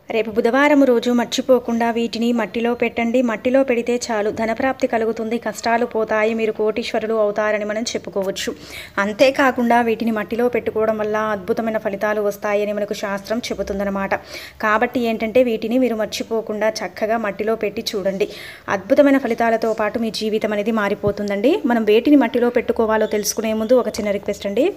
రేపు బుధవారం రోజు మర్చిపోకుండా వీటిని మట్టిలో పెట్టండి మట్టిలో పెడితే చాలు ధనప్రాప్తి కలుగుతుంది కష్టాలు పోతాయి మీరు కోటీశ్వరులు అవుతారని మనం చెప్పుకోవచ్చు అంతేకాకుండా వీటిని మట్టిలో పెట్టుకోవడం వల్ల అద్భుతమైన ఫలితాలు వస్తాయని మనకు శాస్త్రం చెబుతుందన్నమాట కాబట్టి ఏంటంటే వీటిని మీరు మర్చిపోకుండా చక్కగా మట్టిలో పెట్టి చూడండి అద్భుతమైన ఫలితాలతో పాటు మీ జీవితం అనేది మారిపోతుందండి మనం వేటిని మట్టిలో పెట్టుకోవాలో తెలుసుకునే ముందు ఒక చిన్న రిక్వెస్ట్ అండి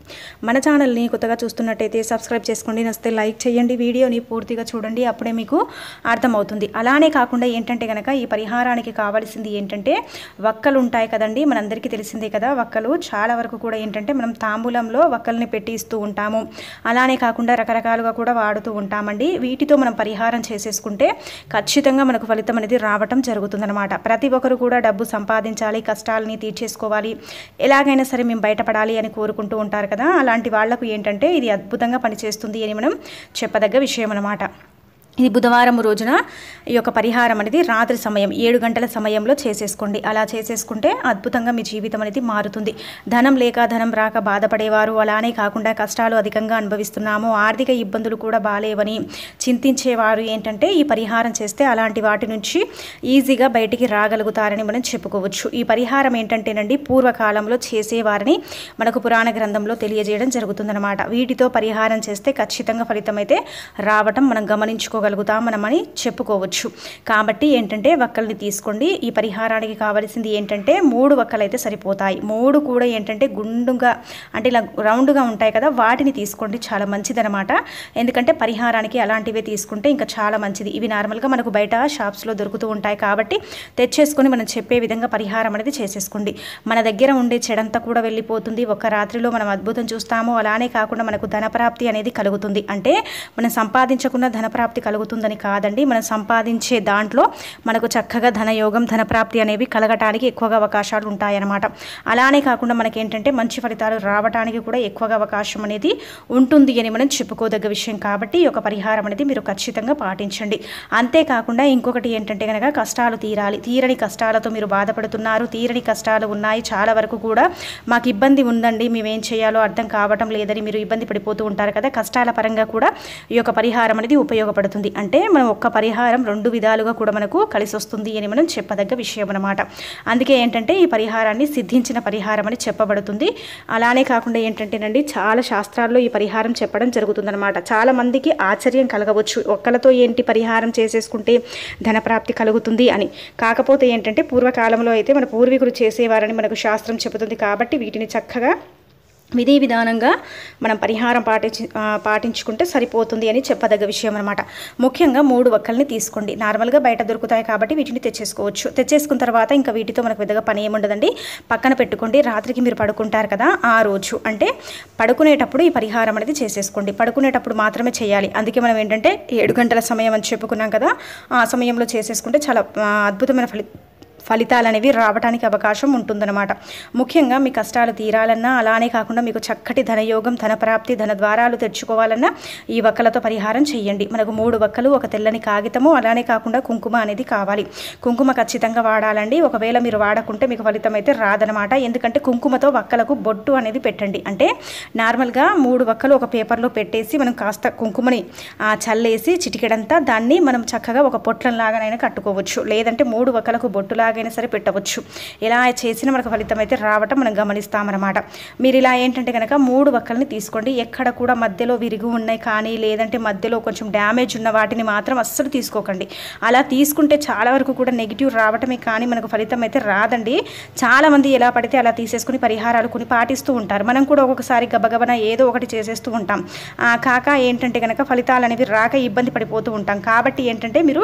మన ఛానల్ని కొత్తగా చూస్తున్నట్టయితే సబ్స్క్రైబ్ చేసుకోండి నచ్చితే లైక్ చేయండి వీడియోని పూర్తిగా చూడండి అప్పుడే మీకు అర్థమవుతుంది అలానే కాకుండా ఏంటంటే కనుక ఈ పరిహారానికి కావాల్సింది ఏంటంటే వక్కలు ఉంటాయి కదండి మనందరికీ తెలిసిందే కదా వక్కలు చాలా వరకు కూడా ఏంటంటే మనం తాంబూలంలో వక్కల్ని పెట్టి ఇస్తూ ఉంటాము అలానే కాకుండా రకరకాలుగా కూడా వాడుతూ ఉంటామండి వీటితో మనం పరిహారం చేసేసుకుంటే ఖచ్చితంగా మనకు ఫలితం అనేది రావటం జరుగుతుందన్నమాట ప్రతి ఒక్కరు కూడా డబ్బు సంపాదించాలి కష్టాలని తీర్చేసుకోవాలి ఎలాగైనా సరే మేము బయటపడాలి అని కోరుకుంటూ ఉంటారు కదా అలాంటి వాళ్లకు ఏంటంటే ఇది అద్భుతంగా పనిచేస్తుంది అని మనం చెప్పదగ్గ విషయం అన్నమాట ఇది బుధవారం రోజున ఈ యొక్క పరిహారం అనేది రాత్రి సమయం ఏడు గంటల సమయంలో చేసేసుకోండి అలా చేసేసుకుంటే అద్భుతంగా మీ జీవితం అనేది మారుతుంది ధనం లేక ధనం రాక బాధపడేవారు అలానే కాకుండా కష్టాలు అధికంగా అనుభవిస్తున్నాము ఆర్థిక ఇబ్బందులు కూడా బాలేవని చింతించేవారు ఏంటంటే ఈ పరిహారం చేస్తే అలాంటి వాటి నుంచి ఈజీగా బయటికి రాగలుగుతారని మనం చెప్పుకోవచ్చు ఈ పరిహారం ఏంటంటేనండి పూర్వకాలంలో చేసేవారని మనకు పురాణ గ్రంథంలో తెలియజేయడం జరుగుతుందన్నమాట వీటితో పరిహారం చేస్తే ఖచ్చితంగా ఫలితం అయితే రావటం మనం గమనించుకోగలుగుతాం మనమని చెప్పుకోవచ్చు కాబట్టి ఏంటంటే వక్కల్ని తీసుకోండి ఈ పరిహారానికి కావాల్సింది ఏంటంటే మూడు వక్కలు అయితే సరిపోతాయి మూడు కూడా ఏంటంటే గుండుగా అంటే ఇలా రౌండ్గా ఉంటాయి కదా వాటిని తీసుకోండి చాలా మంచిదనమాట ఎందుకంటే పరిహారానికి అలాంటివే తీసుకుంటే ఇంకా చాలా మంచిది ఇవి నార్మల్గా మనకు బయట షాప్స్లో దొరుకుతూ ఉంటాయి కాబట్టి తెచ్చేసుకొని మనం చెప్పే విధంగా పరిహారం అనేది చేసేసుకోండి మన దగ్గర ఉండే చెడంతా కూడా వెళ్ళిపోతుంది ఒక రాత్రిలో మనం అద్భుతం చూస్తాము అలానే కాకుండా మనకు ధనప్రాప్తి అనేది కలుగుతుంది అంటే మనం సంపాదించకుండా ధనప్రాప్తి కలుగుతుందని కాదండి మనం సంపాదించే దాంట్లో మనకు చక్కగా ధనయోగం ధనప్రాప్తి అనేవి కలగటానికి ఎక్కువగా అవకాశాలు ఉంటాయన్నమాట అలానే కాకుండా మనకి ఏంటంటే మంచి ఫలితాలు రావడానికి కూడా ఎక్కువగా అవకాశం అనేది ఉంటుంది అని మనం చెప్పుకోదగ్గ విషయం కాబట్టి ఈ యొక్క పరిహారం అనేది మీరు ఖచ్చితంగా పాటించండి అంతేకాకుండా ఇంకొకటి ఏంటంటే కనుక కష్టాలు తీరాలి తీరని కష్టాలతో మీరు బాధపడుతున్నారు తీరని కష్టాలు ఉన్నాయి చాలా వరకు కూడా మాకు ఇబ్బంది ఉందండి మేమేం చేయాలో అర్థం కావటం లేదని మీరు ఇబ్బంది పడిపోతూ ఉంటారు కదా కష్టాల పరంగా కూడా ఈ యొక్క పరిహారం అనేది ఉపయోగపడుతుంది అంటే మనం ఒక్క పరిహారం రెండు విధాలుగా కూడా మనకు కలిసి వస్తుంది అని మనం చెప్పదగ్గ విషయం అనమాట అందుకే ఏంటంటే ఈ పరిహారాన్ని సిద్ధించిన పరిహారం అని చెప్పబడుతుంది అలానే కాకుండా ఏంటంటేనండి చాలా శాస్త్రాల్లో ఈ పరిహారం చెప్పడం జరుగుతుందన్నమాట చాలా మందికి ఆశ్చర్యం కలగవచ్చు ఒక్కలతో ఏంటి పరిహారం చేసేసుకుంటే ధనప్రాప్తి కలుగుతుంది అని కాకపోతే ఏంటంటే పూర్వకాలంలో అయితే మన పూర్వీకులు చేసేవారని మనకు శాస్త్రం చెబుతుంది కాబట్టి వీటిని చక్కగా విధి విధానంగా మనం పరిహారం పాటించి ఆ, పాటించుకుంటే సరిపోతుంది అని చెప్పదగ్గ విషయం అనమాట ముఖ్యంగా మూడు వక్కల్ని తీసుకోండి నార్మల్గా బయట దొరుకుతాయి కాబట్టి వీటిని తెచ్చేసుకోవచ్చు తెచ్చేసుకున్న తర్వాత ఇంకా వీటితో మనకు పెద్దగా పని ఏముండదండి పక్కన పెట్టుకోండి రాత్రికి మీరు పడుకుంటారు కదా ఆ రోజు అంటే పడుకునేటప్పుడు ఈ పరిహారం అనేది చేసేసుకోండి పడుకునేటప్పుడు మాత్రమే చేయాలి అందుకే మనం ఏంటంటే ఏడు గంటల సమయం అని చెప్పుకున్నాం కదా ఆ సమయంలో చేసేసుకుంటే చాలా ఆ, అద్భుతమైన ఫలి ఫలితాలు అనేవి రావడానికి అవకాశం ఉంటుందన్నమాట ముఖ్యంగా మీ కష్టాలు తీరాలన్నా అలానే కాకుండా మీకు చక్కటి ధనయోగం ధనప్రాప్తి ధన ద్వారాలు తెచ్చుకోవాలన్నా ఈ వక్కలతో పరిహారం చేయండి మనకు మూడు వక్కలు ఒక తెల్లని కాగితము అలానే కాకుండా కుంకుమ అనేది కావాలి కుంకుమ ఖచ్చితంగా వాడాలండి ఒకవేళ మీరు వాడకుంటే మీకు ఫలితం అయితే రాదనమాట ఎందుకంటే కుంకుమతో వక్కలకు బొట్టు అనేది పెట్టండి అంటే నార్మల్గా మూడు వక్కలు ఒక పేపర్లో పెట్టేసి మనం కాస్త కుంకుమని ఆ, చల్లేసి చిటికెడంతా దాన్ని మనం చక్కగా ఒక పొట్లం లాగానైనా కట్టుకోవచ్చు లేదంటే మూడు వక్కలకు బొట్టులాగైనా సరే పెట్టవచ్చు ఇలా చేసిన మనకు ఫలితం అయితే రావటం మనం గమనిస్తామన్నమాట మీరు ఇలా ఏంటంటే కనుక మూడు వక్కల్ని తీసుకోండి ఎక్కడ కూడా మధ్యలో విరిగి ఉన్నాయి కానీ లేదంటే మధ్యలో కొంచెం డ్యామేజ్ ఉన్న వాటిని మాత్రం అస్సలు తీసుకోకండి అలా తీసుకుంటే చాలా వరకు కూడా నెగిటివ్ రావటమే కానీ మనకు ఫలితం అయితే రాదండి చాలామంది ఎలా పడితే అలా తీసేసుకుని పరిహారాలు కొన్ని పాటిస్తూ ఉంటారు మనం కూడా ఒక్కొక్కసారి గబగబన ఏదో ఒకటి చేసేస్తూ ఉంటాం ఆ కాక ఏంటంటే కనుక ఫలితాలు అనేవి రాక ఇబ్బంది పడిపోతూ ఉంటాం కాబట్టి ఏంటంటే మీరు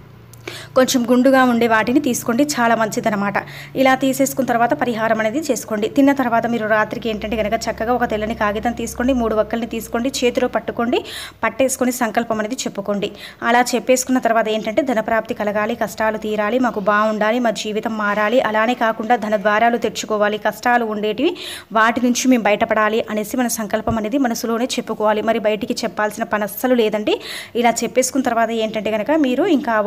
కొంచెం గుండుగా ఉండే వాటిని తీసుకోండి చాలా మంచిదన్నమాట ఇలా తీసేసుకున్న తర్వాత పరిహారం అనేది చేసుకోండి తిన్న తర్వాత మీరు రాత్రికి ఏంటంటే కనుక చక్కగా ఒక తెల్లని కాగితం తీసుకోండి మూడు వక్కల్ని తీసుకోండి చేతిలో పట్టుకోండి పట్టేసుకొని సంకల్పం అనేది చెప్పుకోండి అలా చెప్పేసుకున్న తర్వాత ఏంటంటే ధనప్రాప్తి కలగాలి కష్టాలు తీరాలి మాకు బాగుండాలి మా జీవితం మారాలి అలానే కాకుండా ధన ద్వారాలు తెచ్చుకోవాలి కష్టాలు ఉండేటివి వాటి నుంచి మేము బయటపడాలి అనేసి మన సంకల్పం అనేది మనసులోనే చెప్పుకోవాలి మరి బయటికి చెప్పాల్సిన పని అస్సలు లేదండి ఇలా చెప్పేసుకున్న తర్వాత ఏంటంటే కనుక మీరు ఇంకా ఆ ఒక్కల్ని పేపర్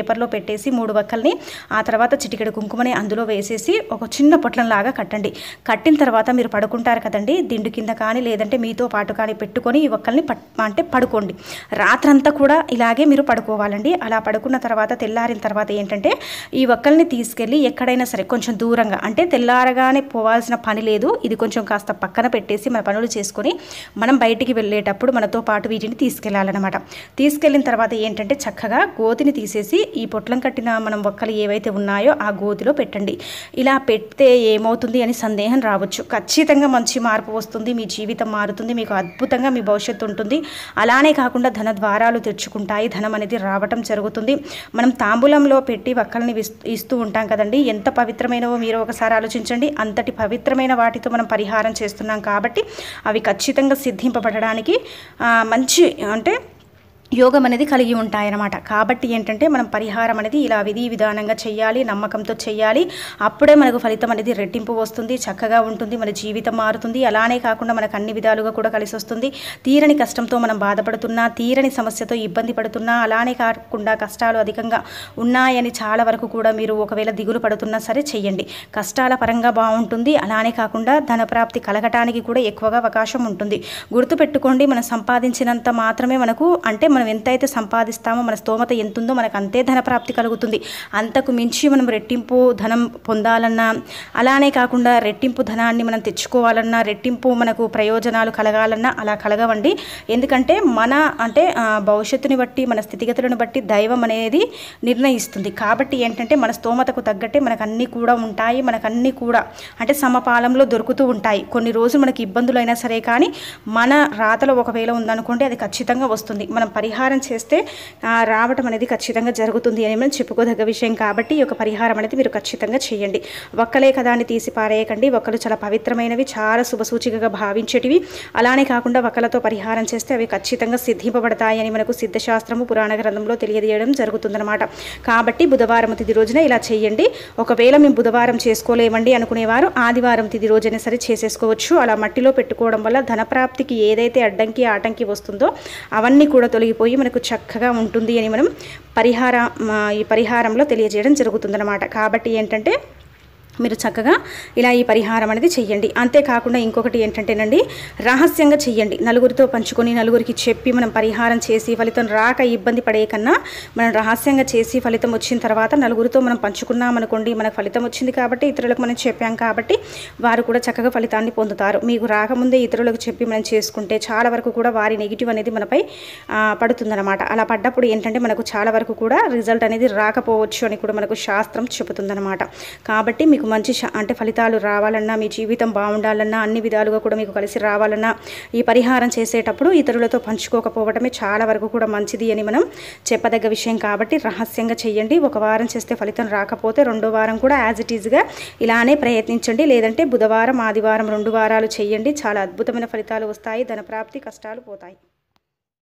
పేపర్లో పెట్టేసి మూడు వక్కల్ని ఆ తర్వాత చిటికెడు కుంకుమని అందులో వేసేసి ఒక చిన్న పొట్లంలాగా కట్టండి కట్టిన తర్వాత మీరు పడుకుంటారు కదండి దిండు కింద కానీ లేదంటే మీతో పాటు కానీ పెట్టుకొని ఈ ఒక్కల్ని పట్ అంటే పడుకోండి రాత్రంతా కూడా ఇలాగే మీరు పడుకోవాలండి అలా పడుకున్న తర్వాత తెల్లారిన తర్వాత ఏంటంటే ఈ ఒక్కల్ని తీసుకెళ్ళి ఎక్కడైనా సరే కొంచెం దూరంగా అంటే తెల్లారగానే పోవాల్సిన పని లేదు ఇది కొంచెం కాస్త పక్కన పెట్టేసి మన పనులు చేసుకొని మనం బయటికి వెళ్ళేటప్పుడు మనతో పాటు వీటిని తీసుకెళ్ళాలన్నమాట తీసుకెళ్ళిన తర్వాత ఏంటంటే చక్కగా గోతిని తీసేసి ఈ పొట్లం కట్టిన మనం ఒక్కలు ఏవైతే ఉన్నాయో ఆ గోతిలో పెట్టండి ఇలా పెడితే ఏమవుతుంది అని సందేహం రావచ్చు ఖచ్చితంగా మంచి మార్పు వస్తుంది మీ జీవితం మారుతుంది మీకు అద్భుతంగా మీ భవిష్యత్తు ఉంటుంది అలానే కాకుండా ధన ద్వారాలు తెరుచుకుంటాయి ధనం అనేది రావటం జరుగుతుంది మనం తాంబూలంలో పెట్టి వక్కల్ని విస్- ఇస్తూ ఉంటాం కదండి ఎంత పవిత్రమైనవో మీరు ఒకసారి ఆలోచించండి అంతటి పవిత్రమైన వాటితో మనం పరిహారం చేస్తున్నాం కాబట్టి అవి ఖచ్చితంగా సిద్ధింపబడడానికి ఆ, మంచి అంటే యోగం అనేది కలిగి ఉంటాయన్నమాట కాబట్టి ఏంటంటే మనం పరిహారం అనేది ఇలా విధి విధానంగా చేయాలి నమ్మకంతో చేయాలి అప్పుడే మనకు ఫలితం అనేది రెట్టింపు వస్తుంది చక్కగా ఉంటుంది మన జీవితం మారుతుంది అలానే కాకుండా మనకు అన్ని విధాలుగా కూడా కలిసి వస్తుంది తీరని కష్టంతో మనం బాధపడుతున్నా తీరని సమస్యతో ఇబ్బంది పడుతున్నా అలానే కాకుండా కష్టాలు అధికంగా ఉన్నాయని చాలా వరకు కూడా మీరు ఒకవేళ దిగులు పడుతున్నా సరే చెయ్యండి కష్టాల పరంగా బాగుంటుంది అలానే కాకుండా ధన ప్రాప్తి కలగటానికి కూడా ఎక్కువగా అవకాశం ఉంటుంది గుర్తుపెట్టుకోండి మనం సంపాదించినంత మాత్రమే మనకు అంటే మనం ఎంతైతే సంపాదిస్తామో మన స్తోమత ఎంత ఉందో మనకు అంతే ధన ప్రాప్తి కలుగుతుంది అంతకు మించి మనం రెట్టింపు ధనం పొందాలన్నా అలానే కాకుండా రెట్టింపు ధనాన్ని మనం తెచ్చుకోవాలన్నా రెట్టింపు మనకు ప్రయోజనాలు కలగాలన్నా అలా కలగవండి ఎందుకంటే మన అంటే ఆ, భవిష్యత్తుని బట్టి మన స్థితిగతులను బట్టి దైవం అనేది నిర్ణయిస్తుంది కాబట్టి ఏంటంటే మన స్తోమతకు తగ్గట్టే మనకు అన్నీ కూడా ఉంటాయి మనకు అన్నీ కూడా అంటే సమపాలంలో దొరుకుతూ ఉంటాయి కొన్ని రోజులు మనకి ఇబ్బందులు అయినా సరే కానీ మన రాతలో ఒకవేళ ఉందనుకోండి అది ఖచ్చితంగా వస్తుంది మనం పరిహారం చేస్తే ఆ, రావటం అనేది ఖచ్చితంగా జరుగుతుంది అని మనం చెప్పుకోదగ్గ విషయం కాబట్టి ఈ యొక్క పరిహారం అనేది మీరు ఖచ్చితంగా చేయండి ఒక్కలే కదా అని తీసి పారేయకండి ఒక్కలు చాలా పవిత్రమైనవి చాలా శుభసూచికగా భావించేటివి అలానే కాకుండా ఒక్కలతో పరిహారం చేస్తే అవి ఖచ్చితంగా సిద్ధింపబడతాయి అని మనకు సిద్ధశాస్త్రము పురాణ గ్రంథంలో తెలియజేయడం జరుగుతుందన్నమాట కాబట్టి బుధవారం తిది రోజున ఇలా చేయండి ఒకవేళ మేము బుధవారం చేసుకోలేమండి అనుకునేవారు ఆదివారం తిది రోజైనా సరే చేసేసుకోవచ్చు అలా మట్టిలో పెట్టుకోవడం వల్ల ధనప్రాప్తికి ఏదైతే అడ్డంకి ఆటంకి వస్తుందో అవన్నీ కూడా తొలగిపోయి మనకు చక్కగా ఉంటుంది అని మనం పరిహార మా ఈ పరిహారంలో తెలియజేయడం జరుగుతుందన్నమాట కాబట్టి ఏంటంటే మీరు చక్కగా ఇలా ఈ పరిహారం అనేది చెయ్యండి అంతేకాకుండా ఇంకొకటి ఏంటంటేనండి రహస్యంగా చెయ్యండి నలుగురితో పంచుకొని నలుగురికి చెప్పి మనం పరిహారం చేసి ఫలితం రాక ఇబ్బంది పడే కన్నా మనం రహస్యంగా చేసి ఫలితం వచ్చిన తర్వాత నలుగురితో మనం పంచుకున్నాం అనుకోండి మనకు ఫలితం వచ్చింది కాబట్టి ఇతరులకు మనం చెప్పాం కాబట్టి వారు కూడా చక్కగా ఫలితాన్ని పొందుతారు మీకు రాకముందే ఇతరులకు చెప్పి మనం చేసుకుంటే చాలా వరకు కూడా వారి నెగిటివ్ అనేది మనపై ఆ, పడుతుందన్నమాట అలా పడ్డప్పుడు ఏంటంటే మనకు చాలా వరకు కూడా రిజల్ట్ అనేది రాకపోవచ్చు అని కూడా మనకు శాస్త్రం చెబుతుందన్నమాట కాబట్టి మీకు మంచి శ- అంటే ఫలితాలు రావాలన్నా మీ జీవితం బాగుండాలన్నా అన్ని విధాలుగా కూడా మీకు కలిసి రావాలన్నా ఈ పరిహారం చేసేటప్పుడు ఇతరులతో పంచుకోకపోవడమే చాలా వరకు కూడా మంచిది అని మనం చెప్పదగ్గ విషయం కాబట్టి రహస్యంగా చేయండి ఒక వారం చేస్తే ఫలితం రాకపోతే రెండో వారం కూడా యాజ్ ఇట్ ఈజ్గా ఇలానే ప్రయత్నించండి లేదంటే బుధవారం ఆదివారం రెండు వారాలు చేయండి చాలా అద్భుతమైన ఫలితాలు వస్తాయి ధనప్రాప్తి కష్టాలు పోతాయి